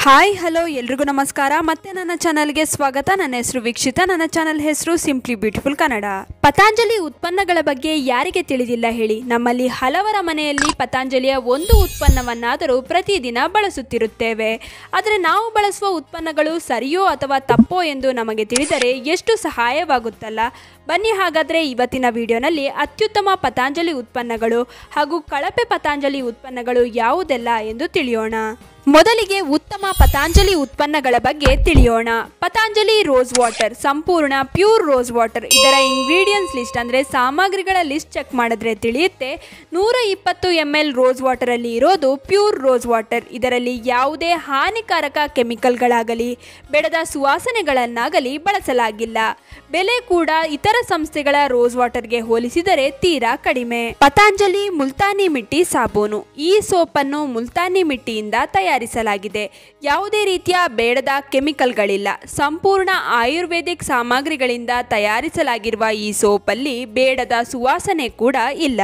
hi hello ಎಲ್ರಿಗೂ ನಮಸ್ಕಾರ ಮತ್ತೆ ನನ್ನ ಚಾನಲ್ಗೆ ಸ್ವಾಗತ ನನ್ನ ಹೆಸರು ವೀಕ್ಷಿತ ನನ್ನ ಚಾನಲ್ ಹೆಸರು ಸಿಂಪ್ಲಿ ಬ್ಯೂಟಿಫುಲ್ ಕನ್ನಡ ಪತಾಂಜಲಿ ಉತ್ಪನ್ನಗಳ ಬಗ್ಗೆ ಯಾರಿಗೆ ತಿಳಿದಿಲ್ಲ ಹೇಳಿ ನಮ್ಮಲ್ಲಿ ಹಲವರ ಮನೆಯಲ್ಲಿ ಪತಾಂಜಲಿಯ ಒಂದು ಉತ್ಪನ್ನವನ್ನಾದರೂ ಪ್ರತಿದಿನ ಬಳಸುತ್ತಿರುತ್ತೇವೆ ಆದರೆ ನಾವು ಬಳಸುವ ಉತ್ಪನ್ನಗಳು ಸರಿಯೋ ಅಥವಾ ತಪ್ಪೋ ಎಂದು ನಮಗೆ ತಿಳಿದರೆ ಎಷ್ಟು ಸಹಾಯವಾಗುತ್ತಲ್ಲ ಬನ್ನಿ ಹಾಗಾದರೆ ಇವತ್ತಿನ ವಿಡಿಯೋನಲ್ಲಿ ಅತ್ಯುತ್ತಮ ಪತಾಂಜಲಿ ಉತ್ಪನ್ನಗಳು ಹಾಗೂ ಕಳಪೆ ಪತಾಂಜಲಿ ಉತ್ಪನ್ನಗಳು ಯಾವುದೆಲ್ಲ ಎಂದು ತಿಳಿಯೋಣ ಮೊದಲಿಗೆ ಉತ್ತಮ ಪತಾಂಜಲಿ ಉತ್ಪನ್ನಗಳ ಬಗ್ಗೆ ತಿಳಿಯೋಣ ಪತಾಂಜಲಿ ರೋಸ್ ವಾಟರ್ ಸಂಪೂರ್ಣ ಪ್ಯೂರ್ ರೋಸ್ ವಾಟರ್ ಇದರ ಇಂಗ್ರೀಡಿಯೆಂಟ್ಸ್ ಲಿಸ್ಟ್ ಅಂದರೆ ಸಾಮಗ್ರಿಗಳ ಲಿಸ್ಟ್ ಚೆಕ್ ಮಾಡಿದ್ರೆ ತಿಳಿಯುತ್ತೆ ನೂರ ಇಪ್ಪತ್ತು ಎಮ್ ಎಲ್ ರೋಸ್ ವಾಟರಲ್ಲಿ ಇರೋದು ಪ್ಯೂರ್ ರೋಸ್ ವಾಟರ್ ಇದರಲ್ಲಿ ಯಾವುದೇ ಹಾನಿಕಾರಕ ಕೆಮಿಕಲ್ಗಳಾಗಲಿ ಬೆಳೆದ ಸುವಾಸನೆಗಳನ್ನಾಗಲಿ ಬಳಸಲಾಗಿಲ್ಲ ಬೆಲೆ ಕೂಡ ಇತರ ಸಂಸ್ಥೆಗಳ ರೋಸ್ ವಾಟರ್ಗೆ ಹೋಲಿಸಿದರೆ ತೀರಾ ಕಡಿಮೆ ಪತಾಂಜಲಿ ಮುಲ್ತಾನಿ ಮಿಟ್ಟಿ ಸಾಬೂನು ಈ ಸೋಪನ್ನು ಮುಲ್ತಾನಿ ಮಿಟ್ಟಿಯಿಂದ ತಯಾರಿಸಲಾಗಿದೆ ಯಾವುದೇ ರೀತಿಯ ಬೇಡದ ಕೆಮಿಕಲ್ಗಳಿಲ್ಲ ಸಂಪೂರ್ಣ ಆಯುರ್ವೇದಿಕ್ ಸಾಮಗ್ರಿಗಳಿಂದ ತಯಾರಿಸಲಾಗಿರುವ ಈ ಸೋಪಲ್ಲಿ ಬೇಡದ ಸುವಾಸನೆ ಕೂಡ ಇಲ್ಲ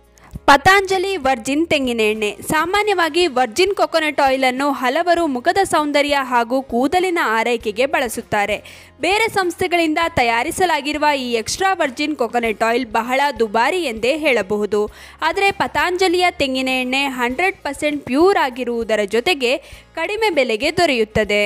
ಪತಾಂಜಲಿ ವರ್ಜಿನ್ ತೆಂಗಿನ ಎಣ್ಣೆ ಸಾಮಾನ್ಯವಾಗಿ ವರ್ಜಿನ್ ಕೊಕೊನಟ್ ಆಯಿಲ್ ಅನ್ನು ಹಲವರು ಮುಖದ ಸೌಂದರ್ಯ ಹಾಗೂ ಕೂದಲಿನ ಆರೈಕೆಗೆ ಬಳಸುತ್ತಾರೆ ಬೇರೆ ಸಂಸ್ಥೆಗಳಿಂದ ತಯಾರಿಸಲಾಗಿರುವ ಈ ಎಕ್ಸ್ಟ್ರಾ ವರ್ಜಿನ್ ಕೊಕೊನಟ್ ಆಯಿಲ್ ಬಹಳ ದುಬಾರಿ ಎಂದೇ ಹೇಳಬಹುದು ಆದರೆ ಪತಾಂಜಲಿಯ ತೆಂಗಿನ ಎಣ್ಣೆ ಹಂಡ್ರೆಡ್ ಪರ್ಸೆಂಟ್ ಪ್ಯೂರ್ ಆಗಿರುವುದರ ಜೊತೆಗೆ ಕಡಿಮೆ ಬೆಲೆಗೆ ದೊರೆಯುತ್ತದೆ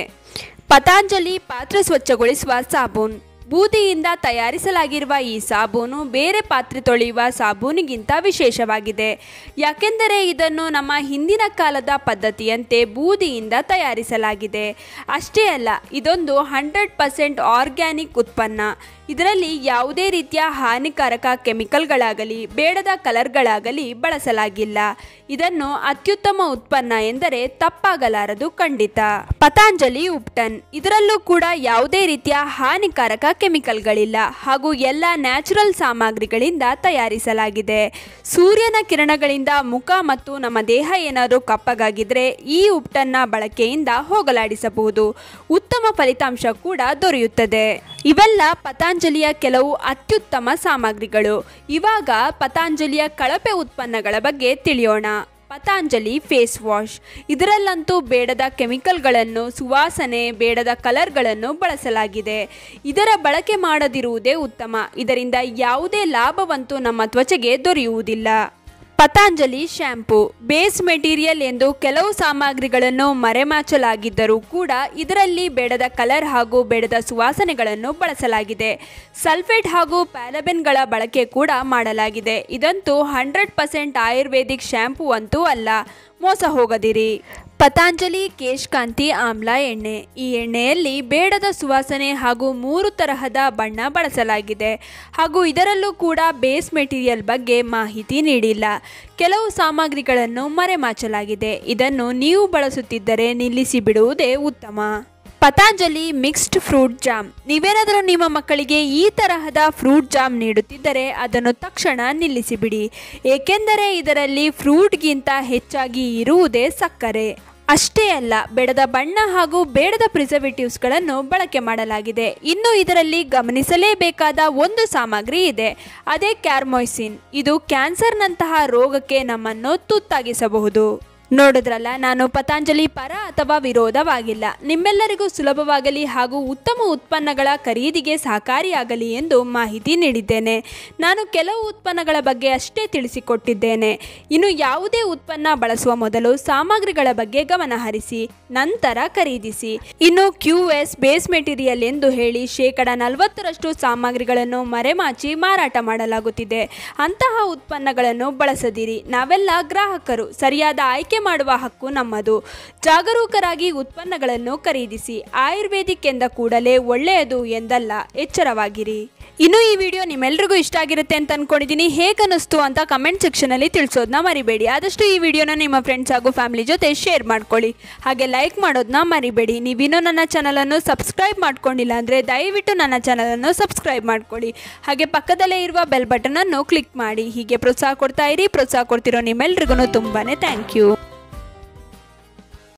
ಪತಾಂಜಲಿ ಪಾತ್ರೆ ಸ್ವಚ್ಛಗೊಳಿಸುವ ಸಾಬೂನ್ ಬೂದಿಯಿಂದ ತಯಾರಿಸಲಾಗಿರುವ ಈ ಸಾಬೂನು ಬೇರೆ ಪಾತ್ರೆ ತೊಳೆಯುವ ಸಾಬೂನಿಗಿಂತ ವಿಶೇಷವಾಗಿದೆ ಯಾಕೆಂದರೆ ಇದನ್ನು ನಮ್ಮ ಹಿಂದಿನ ಕಾಲದ ಪದ್ಧತಿಯಂತೆ ಬೂದಿಯಿಂದ ತಯಾರಿಸಲಾಗಿದೆ ಅಷ್ಟೇ ಅಲ್ಲ ಇದೊಂದು ಹಂಡ್ರೆಡ್ ಪರ್ಸೆಂಟ್ ಆರ್ಗ್ಯಾನಿಕ್ ಉತ್ಪನ್ನ ಇದರಲ್ಲಿ ಯಾವುದೇ ರೀತಿಯ ಹಾನಿಕಾರಕ ಕೆಮಿಕಲ್ಗಳಾಗಲಿ ಬೇಡದ ಕಲರ್ಗಳಾಗಲಿ ಬಳಸಲಾಗಿಲ್ಲ ಇದನ್ನು ಅತ್ಯುತ್ತಮ ಉತ್ಪನ್ನ ಎಂದರೆ ತಪ್ಪಾಗಲಾರದು ಖಂಡಿತ ಪತಾಂಜಲಿ ಉಪ್ಟನ್ ಇದರಲ್ಲೂ ಕೂಡ ಯಾವುದೇ ರೀತಿಯ ಹಾನಿಕಾರಕ ಕೆಮಿಕಲ್ಗಳಿಲ್ಲ ಹಾಗೂ ಎಲ್ಲ ನ್ಯಾಚುರಲ್ ಸಾಮಗ್ರಿಗಳಿಂದ ತಯಾರಿಸಲಾಗಿದೆ ಸೂರ್ಯನ ಕಿರಣಗಳಿಂದ ಮುಖ ಮತ್ತು ನಮ್ಮ ದೇಹ ಏನಾದರೂ ಕಪ್ಪಗಾಗಿದ್ರೆ ಈ ಉಪ್ಟನ್ನ ಬಳಕೆಯಿಂದ ಹೋಗಲಾಡಿಸಬಹುದು ಉತ್ತಮ ಫಲಿತಾಂಶ ಕೂಡ ದೊರೆಯುತ್ತದೆ ಇವೆಲ್ಲ ಪತಾಂಜಲಿಯ ಕೆಲವು ಅತ್ಯುತ್ತಮ ಸಾಮಗ್ರಿಗಳು ಇವಾಗ ಪತಾಂಜಲಿಯ ಕಳಪೆ ಉತ್ಪನ್ನಗಳ ಬಗ್ಗೆ ತಿಳಿಯೋಣ ಪತಾಂಜಲಿ ಫೇಸ್ ವಾಶ್ ಇದರಲ್ಲಂತೂ ಬೇಡದ ಕೆಮಿಕಲ್ಗಳನ್ನು ಸುವಾಸನೆ ಬೇಡದ ಕಲರ್ಗಳನ್ನು ಬಳಸಲಾಗಿದೆ ಇದರ ಬಳಕೆ ಮಾಡದಿರುವುದೇ ಉತ್ತಮ ಇದರಿಂದ ಯಾವುದೇ ಲಾಭವಂತೂ ನಮ್ಮ ತ್ವಚೆಗೆ ದೊರೆಯುವುದಿಲ್ಲ ಪತಾಂಜಲಿ ಶ್ಯಾಂಪು ಬೇಸ್ ಮೆಟೀರಿಯಲ್ ಎಂದು ಕೆಲವು ಸಾಮಗ್ರಿಗಳನ್ನು ಮರೆಮಾಚಲಾಗಿದ್ದರೂ ಕೂಡ ಇದರಲ್ಲಿ ಬೇಡದ ಕಲರ್ ಹಾಗೂ ಬೇಡದ ಸುವಾಸನೆಗಳನ್ನು ಬಳಸಲಾಗಿದೆ ಸಲ್ಫೇಟ್ ಹಾಗೂ ಪ್ಯಾಲಬೆನ್ಗಳ ಬಳಕೆ ಕೂಡ ಮಾಡಲಾಗಿದೆ ಇದಂತೂ ಹಂಡ್ರೆಡ್ ಪರ್ಸೆಂಟ್ ಆಯುರ್ವೇದಿಕ್ ಶ್ಯಾಂಪೂ ಅಂತೂ ಅಲ್ಲ ಮೋಸ ಹೋಗದಿರಿ ಪತಾಂಜಲಿ ಕೇಶಕಾಂತಿ ಆಮ್ಲ ಎಣ್ಣೆ ಈ ಎಣ್ಣೆಯಲ್ಲಿ ಬೇಡದ ಸುವಾಸನೆ ಹಾಗೂ ಮೂರು ತರಹದ ಬಣ್ಣ ಬಳಸಲಾಗಿದೆ ಹಾಗೂ ಇದರಲ್ಲೂ ಕೂಡ ಬೇಸ್ ಮೆಟೀರಿಯಲ್ ಬಗ್ಗೆ ಮಾಹಿತಿ ನೀಡಿಲ್ಲ ಕೆಲವು ಸಾಮಗ್ರಿಗಳನ್ನು ಮರೆಮಾಚಲಾಗಿದೆ ಇದನ್ನು ನೀವು ಬಳಸುತ್ತಿದ್ದರೆ ನಿಲ್ಲಿಸಿ ಬಿಡುವುದೇ ಉತ್ತಮ ಪತಾಂಜಲಿ ಮಿಕ್ಸ್ಡ್ ಫ್ರೂಟ್ ಜಾಮ್ ನೀವೇನಾದರೂ ನಿಮ್ಮ ಮಕ್ಕಳಿಗೆ ಈ ತರಹದ ಫ್ರೂಟ್ ಜಾಮ್ ನೀಡುತ್ತಿದ್ದರೆ ಅದನ್ನು ತಕ್ಷಣ ನಿಲ್ಲಿಸಿಬಿಡಿ ಏಕೆಂದರೆ ಇದರಲ್ಲಿ ಫ್ರೂಟ್ಗಿಂತ ಹೆಚ್ಚಾಗಿ ಇರುವುದೇ ಸಕ್ಕರೆ ಅಷ್ಟೇ ಅಲ್ಲ ಬೆಳೆದ ಬಣ್ಣ ಹಾಗೂ ಬೇಡದ ಪ್ರಿಸರ್ವೇಟಿವ್ಸ್ಗಳನ್ನು ಬಳಕೆ ಮಾಡಲಾಗಿದೆ ಇನ್ನು ಇದರಲ್ಲಿ ಗಮನಿಸಲೇಬೇಕಾದ ಒಂದು ಸಾಮಗ್ರಿ ಇದೆ ಅದೇ ಕ್ಯಾರ್ಮೊಯ್ಸಿನ್ ಇದು ಕ್ಯಾನ್ಸರ್ನಂತಹ ರೋಗಕ್ಕೆ ನಮ್ಮನ್ನು ತುತ್ತಾಗಿಸಬಹುದು ನೋಡಿದ್ರಲ್ಲ ನಾನು ಪತಾಂಜಲಿ ಪರ ಅಥವಾ ವಿರೋಧವಾಗಿಲ್ಲ ನಿಮ್ಮೆಲ್ಲರಿಗೂ ಸುಲಭವಾಗಲಿ ಹಾಗೂ ಉತ್ತಮ ಉತ್ಪನ್ನಗಳ ಖರೀದಿಗೆ ಸಹಕಾರಿಯಾಗಲಿ ಎಂದು ಮಾಹಿತಿ ನೀಡಿದ್ದೇನೆ ನಾನು ಕೆಲವು ಉತ್ಪನ್ನಗಳ ಬಗ್ಗೆ ಅಷ್ಟೇ ತಿಳಿಸಿಕೊಟ್ಟಿದ್ದೇನೆ ಇನ್ನು ಯಾವುದೇ ಉತ್ಪನ್ನ ಬಳಸುವ ಮೊದಲು ಸಾಮಗ್ರಿಗಳ ಬಗ್ಗೆ ಗಮನ ಹರಿಸಿ ನಂತರ ಖರೀದಿಸಿ ಇನ್ನು ಕ್ಯೂ ಎಸ್ ಬೇಸ್ ಮೆಟೀರಿಯಲ್ ಎಂದು ಹೇಳಿ ಶೇಕಡ ನಲವತ್ತರಷ್ಟು ಸಾಮಗ್ರಿಗಳನ್ನು ಮರೆಮಾಚಿ ಮಾರಾಟ ಮಾಡಲಾಗುತ್ತಿದೆ ಅಂತಹ ಉತ್ಪನ್ನಗಳನ್ನು ಬಳಸದಿರಿ ನಾವೆಲ್ಲ ಗ್ರಾಹಕರು ಸರಿಯಾದ ಆಯ್ಕೆ ಮಾಡುವ ಹಕ್ಕು ನಮ್ಮದು ಜಾಗರೂಕರಾಗಿ ಉತ್ಪನ್ನಗಳನ್ನು ಖರೀದಿಸಿ ಆಯುರ್ವೇದಿಕ್ ಎಂದ ಕೂಡಲೇ ಒಳ್ಳೆಯದು ಎಂದಲ್ಲ ಎಚ್ಚರವಾಗಿರಿ ಇನ್ನು ಈ ವಿಡಿಯೋ ನಿಮ್ಮೆಲ್ರಿಗೂ ಇಷ್ಟ ಆಗಿರುತ್ತೆ ಅಂತ ಅನ್ಕೊಂಡಿದ್ದೀನಿ ಹೇಗನ್ನಿಸ್ತು ಅಂತ ಕಮೆಂಟ್ ಸೆಕ್ಷನಲ್ಲಿ ತಿಳಿಸೋದನ್ನ ಮರಿಬೇಡಿ ಆದಷ್ಟು ಈ ವಿಡಿಯೋನ ನಿಮ್ಮ ಫ್ರೆಂಡ್ಸ್ ಹಾಗೂ ಫ್ಯಾಮಿಲಿ ಜೊತೆ ಶೇರ್ ಮಾಡ್ಕೊಳ್ಳಿ ಹಾಗೆ ಲೈಕ್ ಮಾಡೋದನ್ನ ಮರಿಬೇಡಿ ನೀವಿನ್ನೂ ನನ್ನ ಚಾನಲನ್ನು ಸಬ್ಸ್ಕ್ರೈಬ್ ಮಾಡ್ಕೊಂಡಿಲ್ಲ ಅಂದರೆ ದಯವಿಟ್ಟು ನನ್ನ ಚಾನಲನ್ನು ಸಬ್ಸ್ಕ್ರೈಬ್ ಮಾಡ್ಕೊಳ್ಳಿ ಹಾಗೆ ಪಕ್ಕದಲ್ಲೇ ಇರುವ ಬೆಲ್ ಬಟನನ್ನು ಕ್ಲಿಕ್ ಮಾಡಿ ಹೀಗೆ ಪ್ರೋತ್ಸಾಹ ಕೊಡ್ತಾ ಇರಿ ಪ್ರೋತ್ಸಾಹ ಕೊಡ್ತಿರೋ ನಿಮ್ಮೆಲ್ರಿಗೂ ತುಂಬಾ ಥ್ಯಾಂಕ್ ಯು